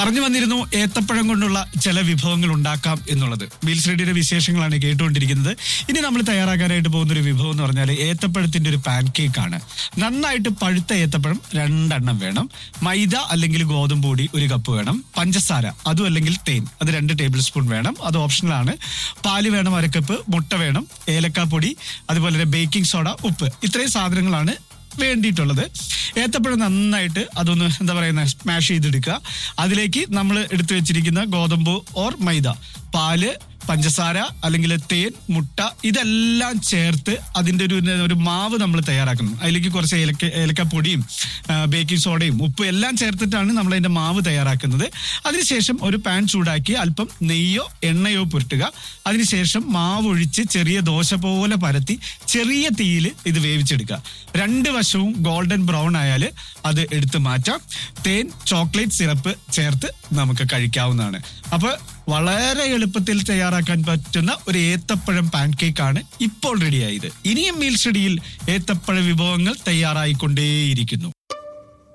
പറഞ്ഞു വന്നിരുന്നു ഏത്തപ്പഴം കൊണ്ടുള്ള ചില വിഭവങ്ങൾ ഉണ്ടാക്കാം എന്നുള്ളത് മീൽസ് റെഡിയുടെ വിശേഷങ്ങളാണ് കേട്ടുകൊണ്ടിരിക്കുന്നത് ഇനി നമ്മൾ തയ്യാറാക്കാനായിട്ട് പോകുന്ന ഒരു വിഭവം എന്ന് പറഞ്ഞാൽ ഏത്തപ്പഴത്തിന്റെ ഒരു പാൻ കേക്ക് ആണ് നന്നായിട്ട് പഴുത്ത ഏത്തപ്പഴം രണ്ടെണ്ണം വേണം മൈദ അല്ലെങ്കിൽ ഗോതമ്പ് പൊടി ഒരു കപ്പ് വേണം പഞ്ചസാര അതും അല്ലെങ്കിൽ തേൻ അത് രണ്ട് ടേബിൾ സ്പൂൺ വേണം അത് ഓപ്ഷണലാണ് പാല് വേണം അരക്കപ്പ് മുട്ട വേണം ഏലക്കാപ്പൊടി അതുപോലെ തന്നെ ബേക്കിംഗ് സോഡ ഉപ്പ് ഇത്രയും സാധനങ്ങളാണ് വേണ്ടിയിട്ടുള്ളത് ഏത്തപ്പഴം നന്നായിട്ട് അതൊന്ന് എന്താ പറയുന്ന സ്മാഷ് ചെയ്തെടുക്കുക അതിലേക്ക് നമ്മൾ എടുത്തു വെച്ചിരിക്കുന്ന ഗോതമ്പ് ഓർ മൈദ പാല് പഞ്ചസാര അല്ലെങ്കിൽ തേൻ മുട്ട ഇതെല്ലാം ചേർത്ത് അതിന്റെ ഒരു ഒരു മാവ് നമ്മൾ തയ്യാറാക്കുന്നു അതിലേക്ക് കുറച്ച് ഏലക്ക ഏലക്കപ്പൊടിയും ആ, ബേക്കിംഗ് സോഡയും ഉപ്പ് എല്ലാം ചേർത്തിട്ടാണ് നമ്മൾ അതിന്റെ മാവ് തയ്യാറാക്കുന്നത് അതിനുശേഷം ഒരു പാൻ ചൂടാക്കി അല്പം നെയ്യോ എണ്ണയോ പുരട്ടുക അതിനുശേഷം മാവ് ഒഴിച്ച് ചെറിയ ദോശ പോലെ പരത്തി ചെറിയ തീയിൽ ഇത് വേവിച്ചെടുക്കുക രണ്ട് വശവും ഗോൾഡൻ ബ്രൗൺ ആയാൽ അത് എടുത്ത് മാറ്റാം തേൻ ചോക്ലേറ്റ് സിറപ്പ് ചേർത്ത് നമുക്ക് കഴിക്കാവുന്നതാണ് അപ്പൊ വളരെ എളുപ്പത്തിൽ തയ്യാറാക്കാൻ പറ്റുന്ന ഒരു ഏത്തപ്പഴം പാൻ കേക്ക് ആണ് ഇപ്പോൾ റെഡിയായത് ഇനിയും മീൽ സ്റ്റഡിയിൽ ഏത്തപ്പഴ വിഭവങ്ങൾ തയ്യാറായിക്കൊണ്ടേയിരിക്കുന്നു